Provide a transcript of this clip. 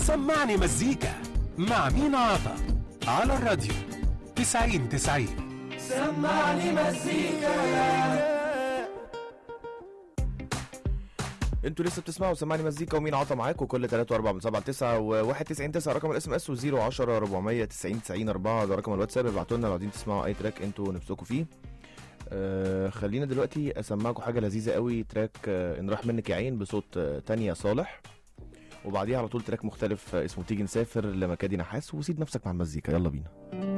سمعني مزيكا مع مين عطا على الراديو 90 90 سمعني مزيكا انتوا لسه بتسمعوا سمعني مزيكا ومين عطى معاكم كل 3 و4 من 7 ل 9 و1 90 9 رقم الاس ام اس و010 490 90 4 ده رقم الواتساب ابعتوا لنا لو عايزين تسمعوا اي تراك انتوا نفسكم فيه آه خلينا دلوقتي اسمعكم حاجه لذيذه قوي تراك آه ان راح منك يا عين بصوت آه تانية صالح وبعديها على طول تراك مختلف آه اسمه تيجي نسافر لمكادي نحاس وسيب نفسك مع المزيكا يلا بينا